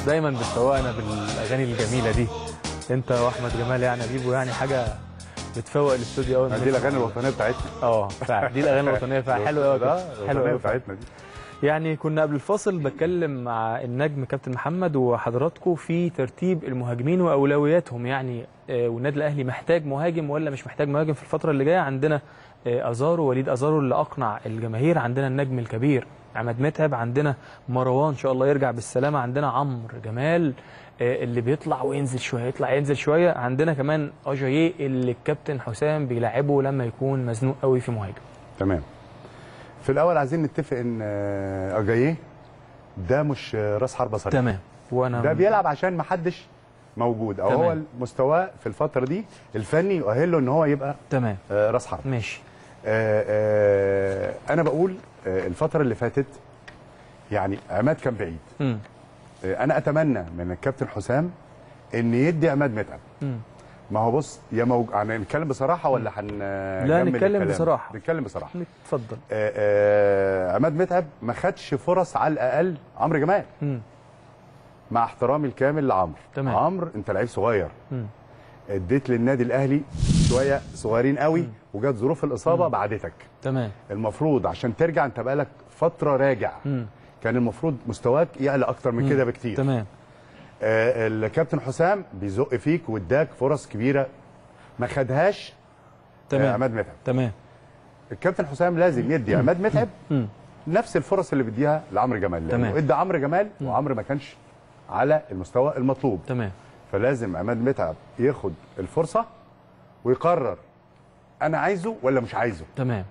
دايما بتفوقنا بالاغاني الجميله دي انت واحمد جمال يعني بيبو يعني حاجه بتفوق الاستوديو قوي دي الاغاني الوطنيه بتاعتنا اه فعلا دي الاغاني الوطنيه فعلا حلوه قوي ده حلوه الوطنيه قوي بتاعتنا دي يعني كنا قبل الفاصل بتكلم مع النجم كابتن محمد وحضراتكم في ترتيب المهاجمين واولوياتهم يعني آه، والنادي الاهلي محتاج مهاجم ولا مش محتاج مهاجم في الفتره اللي جايه عندنا آه، ازارو وليد ازارو اللي اقنع الجماهير عندنا النجم الكبير عماد متعب عندنا مروان ان شاء الله يرجع بالسلامه عندنا عمرو جمال آه، اللي بيطلع وينزل شويه يطلع ينزل شويه عندنا كمان اجاييه اللي الكابتن حسام بيلعبه لما يكون مزنوق قوي في مهاجم تمام في الاول عايزين نتفق ان آه، اجاييه ده مش آه، راس حربه صريح تمام وانا ده بيلعب عشان ما حدش موجود او تمام. هو مستواه في الفتره دي الفني يؤهله ان هو يبقى تمام آه، راس حربه ماشي آه، آه، انا بقول آه، الفتره اللي فاتت يعني عماد كان بعيد امم آه، انا اتمنى من الكابتن حسام ان يدي عماد متعب امم ما هو بص يا موج... يعني نتكلم بصراحه ولا هن لا، نكمل نتكلم الكلام؟ بصراحة. نتكلم بصراحه اتفضل آه، آه، عماد متعب ما خدش فرص على الاقل عمرو جمال امم مع احترامي الكامل لعمرو تمام. عمرو انت لعيب صغير امم اديت للنادي الاهلي شويه صغيرين قوي وجات ظروف الاصابه بعدتك تمام المفروض عشان ترجع انت بقالك فتره راجع امم كان المفروض مستواك يعلى اكتر من كده بكتير تمام آه الكابتن حسام بيزق فيك واداك فرص كبيره ما خدهاش آه تمام عماد متعب تمام الكابتن حسام لازم يدي عماد متعب امم نفس الفرص اللي بيديها لعمرو جمال تمام. لانه ادى عمرو جمال وعمرو ما كانش على المستوى المطلوب تمام فلازم عماد متعب ياخد الفرصه ويقرر انا عايزه ولا مش عايزه تمام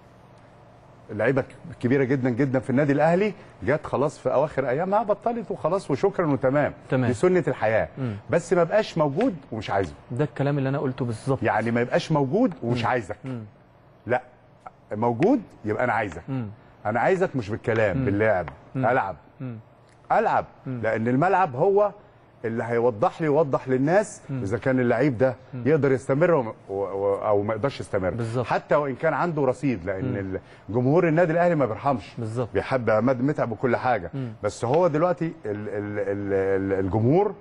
اللعيبه كبيره جدا جدا في النادي الاهلي جت خلاص في اواخر ايامها بطلت وخلاص وشكرا وتمام تمام. دي سنه الحياه مم. بس ما بقاش موجود ومش عايزه ده الكلام اللي انا قلته بالظبط يعني ما يبقاش موجود ومش عايزك مم. لا موجود يبقى انا عايزك امم انا عايزك مش بالكلام باللعب العب مم. العب لان الملعب هو اللي هيوضح لي ويوضح للناس اذا كان اللعيب ده يقدر يستمر وم- و- و- او ما يقدرش يستمر بالظبط. حتى وان كان عنده رصيد لان جمهور النادي الاهلي ما بيرحمش بالظبط. بيحب عماد متعب وكل حاجه بس هو دلوقتي ال ال ال ال الجمهور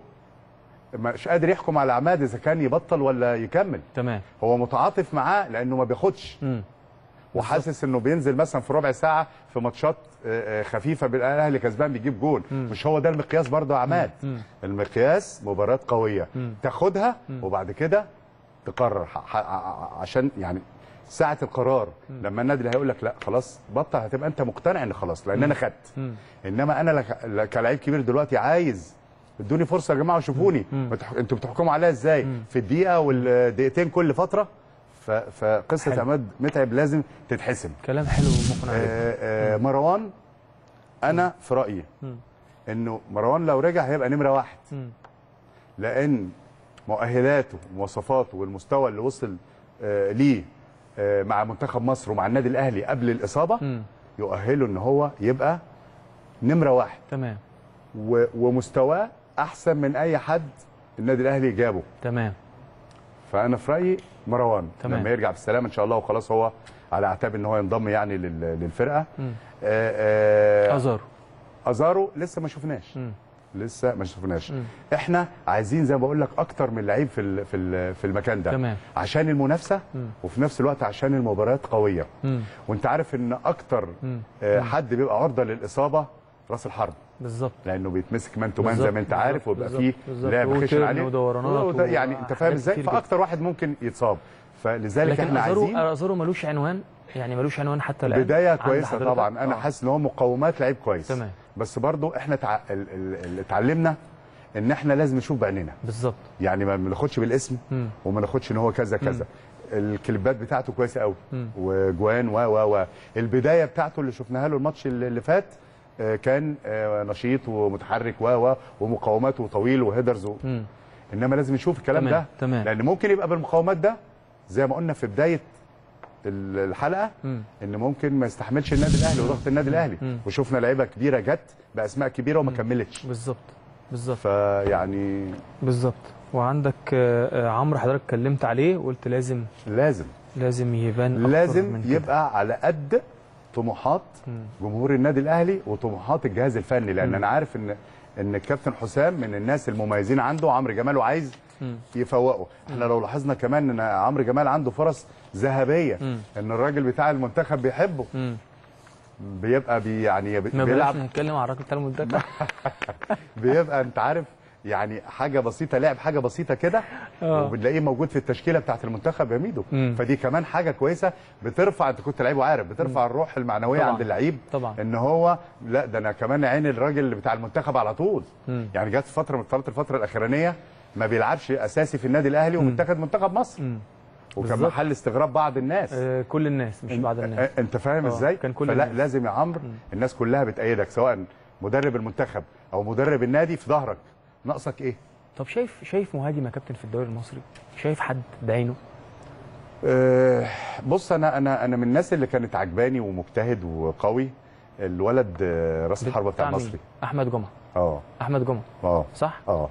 مش قادر يحكم على عماد اذا كان يبطل ولا يكمل تمام هو متعاطف معاه لانه ما بياخدش امم وحاسس انه بينزل مثلا في ربع ساعه في ماتشات آه، آه، خفيفه بالاهلي كسبان بيجيب جول مش هو ده المقياس برضه يا عماد المقياس مباراه قويه تاخدها وبعد كده تقرر ح- ح- عشان يعني ساعه القرار لما النادي اللي هيقول لك لا خلاص بطل هتبقى انت مقتنع ان خلاص لان انا خدت انما انا لك- ل- كلاعب كبير دلوقتي عايز ادوني فرصه يا جماعه وشوفوني ما تح- انتوا بتحكموا عليها ازاي في الدقيقه والدقيقتين كل فتره ف- فقصه حلو. عماد متعب لازم تتحسم كلام حلو ومقنع جدا آه، آه، مروان انا في رايي انه مروان لو رجع هيبقى نمره واحد مم. لان مؤهلاته ومواصفاته والمستوى اللي وصل آه، ليه آه، مع منتخب مصر ومع النادي الاهلي قبل الاصابه مم. يؤهله ان هو يبقى نمره واحد تمام و- ومستواه احسن من اي حد النادي الاهلي جابه تمام فانا في رايي مروان تمام. لما يرجع بالسلامه ان شاء الله وخلاص هو على اعتاب ان هو ينضم يعني لل- للفرقه مم. آه، آه، ازارو ازارو لسه ما شفناش مم. لسه ما شفناش مم. احنا عايزين زي ما بقول لك اكتر من لعيب في ال- في ال- في المكان ده تمام. عشان المنافسه مم. وفي نفس الوقت عشان المباريات قويه مم. وانت عارف ان اكتر مم. آه، حد بيبقى عرضه للاصابه راس الحرب بالظبط لانه بيتمسك مان تو مان زي بالظبط، ما انت عارف بالظبط، ويبقى بالظبط، فيه بالظبط. لعب خشن وتيرن عليه ودورانات وده- يعني انت وحاجات فاهم ازاي كتير جدا. فاكتر واحد ممكن يتصاب فلذلك لكن احنا ازارو عايزين ازارو ملوش عنوان يعني ملوش عنوان حتى الان بدايه عند كويسه حضرتك؟ طبعا انا آه. حاسس ان هو مقومات لعيب كويس تمام. بس برضو احنا تع... ال- ال- اللي اتعلمنا ان احنا لازم نشوف بعينينا بالظبط يعني ما بناخدش بالاسم مم. وما ناخدش ان هو كذا كذا الكليبات بتاعته كويسه قوي مم. وجوان و و و البدايه بتاعته اللي شفناها له الماتش اللي اللي فات آه، كان آه، نشيط ومتحرك و و ومقاوماته طويل وهيدرز و... مم. انما لازم نشوف الكلام تمام، ده تمام. لان ممكن يبقى بالمقاومات ده زي ما قلنا في بدايه ال- الحلقه مم. ان ممكن ما يستحملش النادي الاهلي وضغط النادي الاهلي مم. وشفنا لعيبه كبيره جت باسماء كبيره وما كملتش بالظبط بالظبط فيعني بالظبط وعندك آه، آه، عمرو حضرتك اتكلمت عليه وقلت لازم لازم لازم يبان أكتر لازم من كده. يبقى على قد طموحات مم. جمهور النادي الاهلي وطموحات الجهاز الفني لان انا عارف ان ان الكابتن حسام من الناس المميزين عنده عمرو جمال وعايز يفوقه احنا لو لاحظنا كمان ان عمرو جمال عنده فرص ذهبيه ان الراجل بتاع المنتخب بيحبه مم. بيبقى بي يعني بي- ما بيلعب بلاش نتكلم عن الراجل بتاع المنتخب بيبقى انت عارف يعني حاجه بسيطه لعب حاجه بسيطه كده آه. وبنلاقيه موجود في التشكيله بتاعت المنتخب يا ميدو مم. فدي كمان حاجه كويسه بترفع انت كنت لعيب وعارف بترفع الروح المعنويه طبعاً. عند اللعيب طبعاً. ان هو لا ده انا كمان عين الراجل بتاع المنتخب على طول مم. يعني جت فتره من فترات الفتره الاخرانيه ما بيلعبش اساسي في النادي الاهلي ومتاخد منتخب مصر مم. وكان بالظبط. محل استغراب بعض الناس آه، كل الناس مش بعض الناس أ- انت فاهم آه، ازاي كان كل فلا الناس. لازم يا عمرو الناس كلها بتأيدك سواء مدرب المنتخب او مدرب النادي في ظهرك ناقصك ايه طب شايف شايف مهاجم يا كابتن في الدوري المصري شايف حد بعينه أه بص انا انا انا من الناس اللي كانت عجباني ومجتهد وقوي الولد آه، راس الحربه بتاع مين؟ المصري احمد جمعه اه احمد جمعه اه صح اه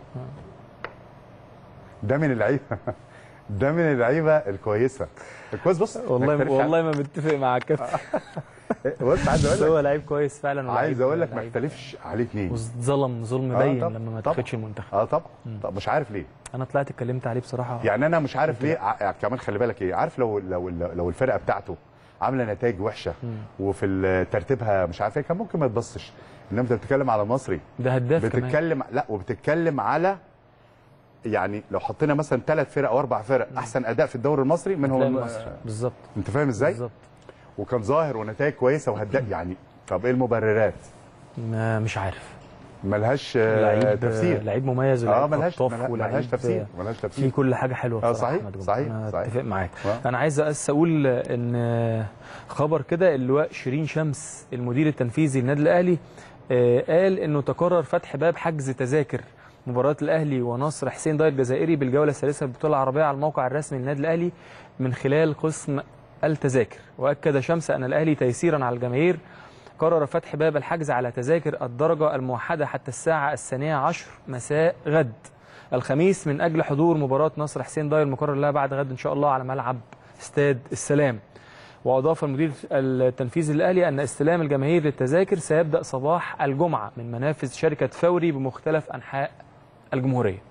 ده من اللعيبه ده من اللعيبه الكويسه الكويس بص ما والله يختلفش والله ما متفق مع الكابتن عن- بص عايز بس اقول هو لك لعيب كويس فعلا عايز ولعيب- اقول لك ما لعيب. يختلفش عليه اتنين واتظلم ظلم آه، باين طب- لما ما طبعا. تاخدش المنتخب اه طبعا طب مش عارف ليه انا طلعت اتكلمت عليه بصراحه يعني انا مش عارف ليه ع- كمان خلي بالك ايه عارف لو لو لو الفرقه بتاعته عامله نتائج وحشه وفي ال- ترتيبها مش عارف ايه كان ممكن ما يتبصش انما انت بتتكلم على المصري ده هداف كمان بتتكلم لا وبتتكلم على يعني لو حطينا مثلا ثلاث فرق او اربع فرق احسن اداء في الدوري المصري منهم تلاقي الم- مصر. بالظبط انت فاهم ازاي بالظبط وكان ظاهر ونتائج كويسه وهداء يعني طب ايه المبررات ما مش عارف ملهاش آه، لعيب تفسير لعيب مميز اه ولعيب ملهاش خطاف ملهاش ولعيب ملهاش تفسير ملهاش في تفسير كل حاجه حلوه آه، بصراحة صحيح، أحمد جمعة. صحيح، انا صحيح. اتفق معاك آه. انا عايز بس اقول ان خبر كده اللواء شيرين شمس المدير التنفيذي للنادي الاهلي آه، قال انه تقرر فتح باب حجز تذاكر مباراة الاهلي ونصر حسين داير الجزائري بالجوله الثالثه بالبطوله العربيه على الموقع الرسمي للنادي الاهلي من خلال قسم التذاكر واكد شمس ان الاهلي تيسيرا على الجماهير قرر فتح باب الحجز على تذاكر الدرجة الموحدة حتى الساعة الثانية عشر مساء غد الخميس من أجل حضور مباراة نصر حسين داير المقرر لها بعد غد إن شاء الله على ملعب استاد السلام وأضاف المدير التنفيذي للأهلي أن استلام الجماهير للتذاكر سيبدأ صباح الجمعة من منافذ شركة فوري بمختلف أنحاء الجمهورية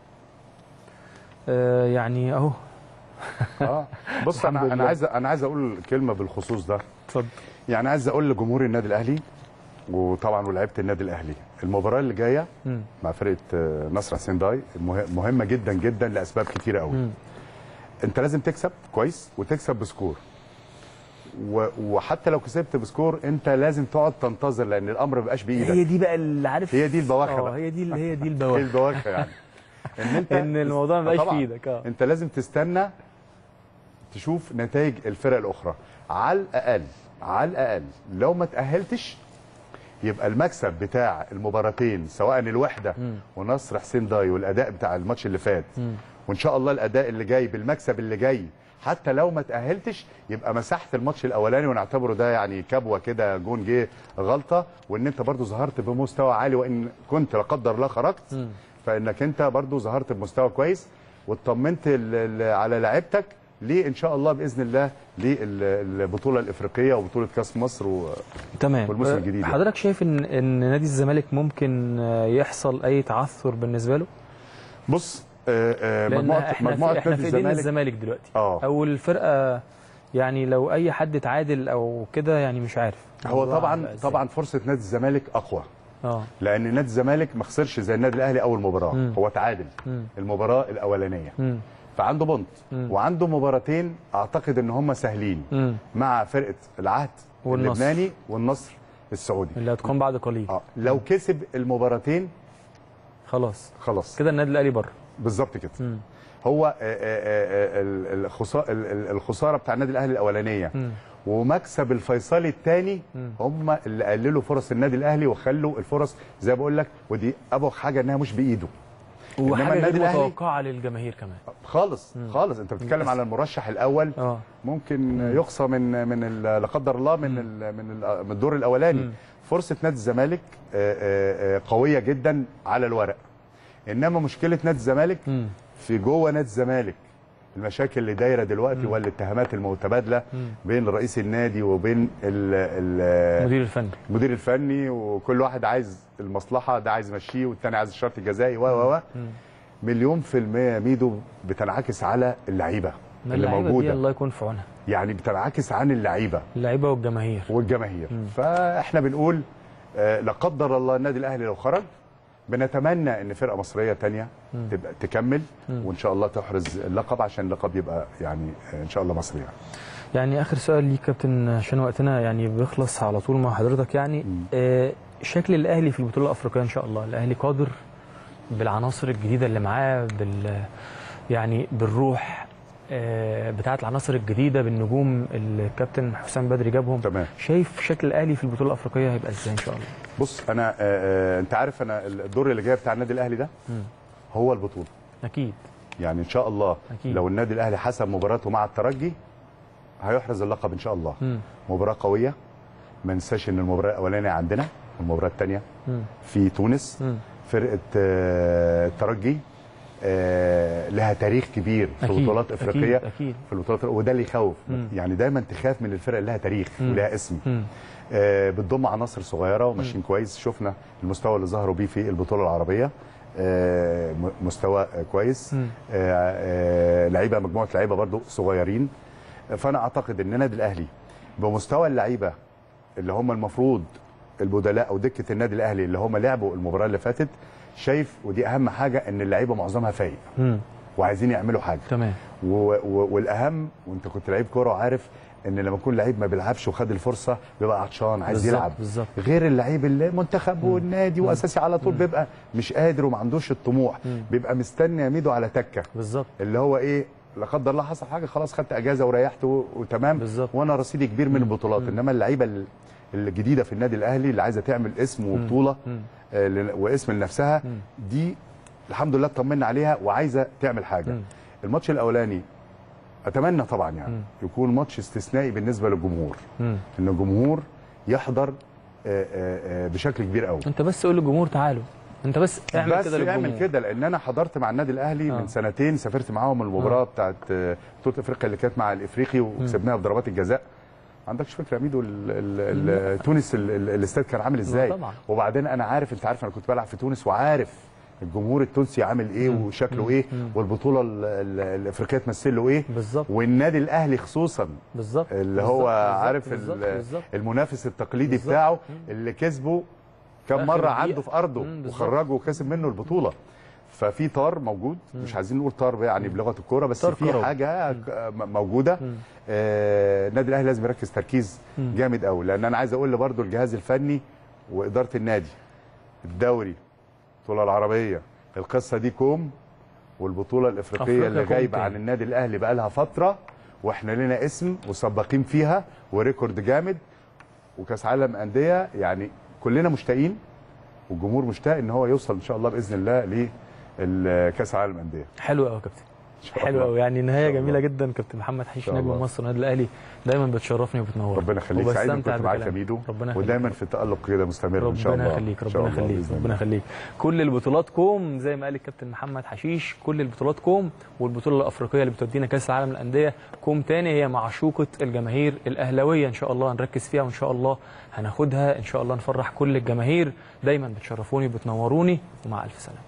آه يعني أهو اه بص الحمد انا انا لله. عايز انا عايز اقول كلمه بالخصوص ده اتفضل يعني عايز اقول لجمهور النادي الاهلي وطبعا ولاعيبه النادي الاهلي المباراه اللي جايه مم. مع فرقه آه، نصر حسين داي مه- مهمه جدا جدا لاسباب كتيره قوي مم. انت لازم تكسب كويس وتكسب بسكور و- وحتى لو كسبت بسكور انت لازم تقعد تنتظر لان الامر ما بقاش هي بايدك دي بقى اللي عارف هي دي البواخة اه بقى. هي دي هي دي ايه البواخة البواخه يعني ان انت ان الموضوع ما بقاش طبعاً. في ايدك اه انت لازم تستنى تشوف نتائج الفرق الاخرى على الاقل على الاقل لو ما تاهلتش يبقى المكسب بتاع المباراتين سواء الوحده ونصر حسين داي والاداء بتاع الماتش اللي فات وان شاء الله الاداء اللي جاي بالمكسب اللي جاي حتى لو ما تاهلتش يبقى مسحت الماتش الاولاني ونعتبره ده يعني كبوه كده جون جه غلطه وان انت برضو ظهرت بمستوى عالي وان كنت لا قدر الله خرجت فانك انت برضو ظهرت بمستوى كويس واطمنت ال- ال- على لعيبتك ليه ان شاء الله باذن الله للبطوله الافريقيه وبطوله كاس مصر و... تمام والموسم الجديد يعني. حضرتك شايف ان ان نادي الزمالك ممكن آه، يحصل اي تعثر بالنسبه له بص آه، آه، لان مجموعه احنا مجموعه في احنا نادي في ايدين الزمالك الزمالك دلوقتي اه او الفرقه يعني لو اي حد اتعادل او كده يعني مش عارف هو الموضوع طبعا هيبقى إزاي. طبعا فرصه نادي الزمالك اقوى اه لان نادي الزمالك ما خسرش زي النادي الاهلي اول مباراه مم. هو تعادل مم. المباراه الاولانيه مم. فعنده بونت مم. وعنده مباراتين اعتقد ان هم سهلين مم. مع فرقه العهد والنصر. اللبناني والنصر السعودي اللي هتكون بعد قليل اه لو كسب المباراتين خلاص خلاص كده النادي الاهلي بره بالظبط كده مم. هو آه، آه، آه، ال- الخسا- ال- ال- الخساره بتاع النادي الاهلي الاولانيه مم. ومكسب الفيصلي الثاني مم. هم اللي قللوا فرص النادي الاهلي وخلوا الفرص زي ما بقول لك ودي ابو حاجه انها مش بايده إنما وحاجه النادي غير الأهلي- متوقعه للجماهير كمان خالص خالص انت بتتكلم على المرشح الاول اه ممكن يقصى من من ال- لا قدر الله من ال من ال من الدور الاولاني مم. فرصه نادي الزمالك آه، آه، آه، قويه جدا على الورق انما مشكله نادي الزمالك مم. في جوه نادي الزمالك المشاكل اللي دايره دلوقتي والاتهامات المتبادله بين رئيس النادي وبين ال ال المدير الفني المدير الفني وكل واحد عايز المصلحه ده عايز يمشيه والتاني عايز الشرط الجزائي و و و مليون في المية يا ميدو بتنعكس على اللعيبه ما اللي اللعيبة دي موجوده الله يكون في عونها يعني بتنعكس عن اللعيبه اللعيبه والجماهير والجماهير فاحنا بنقول آه، لا قدر الله النادي الاهلي لو خرج بنتمنى ان فرقه مصريه تانية تبقى تكمل وان شاء الله تحرز اللقب عشان اللقب يبقى يعني آه، ان شاء الله مصري يعني. يعني اخر سؤال ليك كابتن عشان وقتنا يعني بيخلص على طول مع حضرتك يعني آه شكل الاهلي في البطوله الافريقيه ان شاء الله الاهلي قادر بالعناصر الجديده اللي معاه بال يعني بالروح آه بتاعه العناصر الجديده بالنجوم اللي الكابتن حسام بدري جابهم تمام. شايف شكل الاهلي في البطوله الافريقيه هيبقى ازاي ان شاء الله بص انا آه، آه، انت عارف انا الدور اللي جاي بتاع النادي الاهلي ده هو البطوله اكيد يعني ان شاء الله أكيد. لو النادي الاهلي حسب مباراته مع الترجي هيحرز اللقب ان شاء الله مم. مباراه قويه ما ننساش ان المباراه الاولانيه عندنا والمباراه الثانيه مم. في تونس مم. فرقه آه، الترجي آه، لها تاريخ كبير في أكيد، بطولات افريقيه أكيد، أكيد. في البطولات وده اللي يخوف مم. يعني دايما تخاف من الفرق اللي لها تاريخ مم. ولها اسم مم. آه، بتضم عناصر صغيره وماشيين كويس شفنا المستوى اللي ظهروا بيه في البطوله العربيه آه، م- مستوى آه، كويس مم. آه، آه، لعيبه مجموعه لعيبه برضو صغيرين فانا اعتقد ان النادي الاهلي بمستوى اللعيبه اللي هم المفروض البدلاء او دكه النادي الاهلي اللي هم لعبوا المباراه اللي فاتت شايف ودي اهم حاجه ان اللعيبه معظمها فايق مم. وعايزين يعملوا حاجه تمام و و والاهم وانت كنت لعيب كوره وعارف ان لما يكون لعيب ما بيلعبش وخد الفرصه بيبقى عطشان عايز بالظبط، يلعب بالظبط. غير اللعيب اللي منتخب والنادي واساسي على طول بيبقى مش قادر وما عندوش الطموح بيبقى مستني يميده على تكه بالظبط اللي هو ايه لا قدر الله حصل حاجه خلاص خدت اجازه وريحت و- وتمام بالظبط. وانا رصيدي كبير من البطولات انما اللعيبه ال- الجديده في النادي الاهلي اللي عايزه تعمل اسم وبطوله آه، ل- واسم لنفسها دي الحمد لله اطمنا عليها وعايزه تعمل حاجه مم. الماتش الاولاني اتمنى طبعا يعني مم. يكون ماتش استثنائي بالنسبه للجمهور مم. ان الجمهور يحضر آه، آه، آه، بشكل كبير قوي انت بس قول للجمهور تعالوا انت بس اعمل بس كده للجمهور اعمل كده لان انا حضرت مع النادي الاهلي آه. من سنتين سافرت معاهم المباراه بتاعت آه، بطوله افريقيا اللي كانت مع الافريقي وكسبناها بضربات الجزاء ما عندكش فكره يا ميدو ال- ال- ال- تونس ال- ال- الاستاد كان عامل ازاي طبعا. وبعدين انا عارف انت عارف انا كنت بلعب في تونس وعارف الجمهور التونسي عامل ايه وشكله ايه والبطوله ال- ال- الافريقيه تمثل له ايه بالظبط والنادي الاهلي خصوصا بالظبط اللي بالظبط، هو بالظبط، عارف بالظبط، ال- بالظبط. المنافس التقليدي بالظبط. بتاعه اللي كسبه كم آخر مره دقيقة. عنده في ارضه مم، بالظبط. وخرجه وكسب منه البطوله ففي طار موجود مش عايزين نقول طار يعني بلغه الكوره بس طار في كروي. حاجه ك- م- موجوده آه، النادي الاهلي لازم يركز تركيز جامد قوي لان انا عايز اقول برضو الجهاز الفني واداره النادي الدوري البطوله العربيه القصه دي كوم والبطوله الافريقيه أفريقيا اللي كوم غايبه تاني. عن النادي الاهلي بقى لها فتره واحنا لنا اسم وسباقين فيها وريكورد جامد وكاس عالم انديه يعني كلنا مشتاقين والجمهور مشتاق ان هو يوصل ان شاء الله باذن الله لكاس عالم انديه حلو قوي يا كابتن إن شاء حلو الله. قوي يعني نهايه إن شاء جميله الله. جدا كابتن محمد حشيش شاء نجم الله. مصر النادي الاهلي دايما بتشرفني وبتنورني ربنا يخليك سعيد إن وبستمتع كنت معاك يا بكلامك. ميدو ربنا يخليك ودايما في تالق كده مستمر ان شاء الله ربنا يخليك إن شاء ربنا الله يخليك بإذن ربنا الله. يخليك كل البطولات كوم زي ما قال الكابتن محمد حشيش كل البطولات كوم والبطوله الافريقيه اللي بتودينا كاس العالم للانديه كوم تاني هي معشوقه الجماهير الاهلاويه ان شاء الله هنركز فيها وان شاء الله هناخدها ان شاء الله نفرح كل الجماهير دايما بتشرفوني وبتنوروني ومع الف سلامه